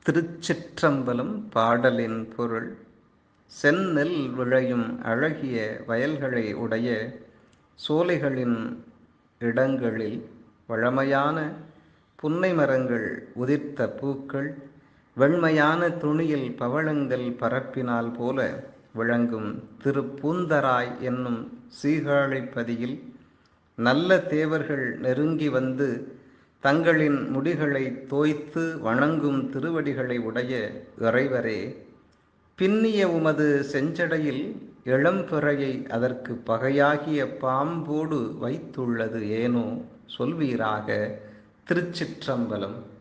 திருச்சிற்றம்பலம் பாடலின் பொருள் செந்நெல் விளையும் அழகிய வயல்களை உடைய சோலைகளின் இடங்களில் வழமையான புன்னை மரங்கள் உதிர்த்த பூக்கள் வெண்மையான துணியில் பவளங்கள் பரப்பினால் போல விளங்கும் திருப்பூந்தராய் என்னும் சீகாழிப்பதியில் நல்ல தேவர்கள் நெருங்கி வந்து தங்களின் முடிகளை தோய்த்து வணங்கும் திருவடிகளை உடைய இறைவரே பின்னிய உமது செஞ்சடையில் இளம்பிறையை அதற்கு பகையாகிய பாம்போடு வைத்துள்ளது ஏனோ சொல்வீராக திருச்சிற்றம்பலம்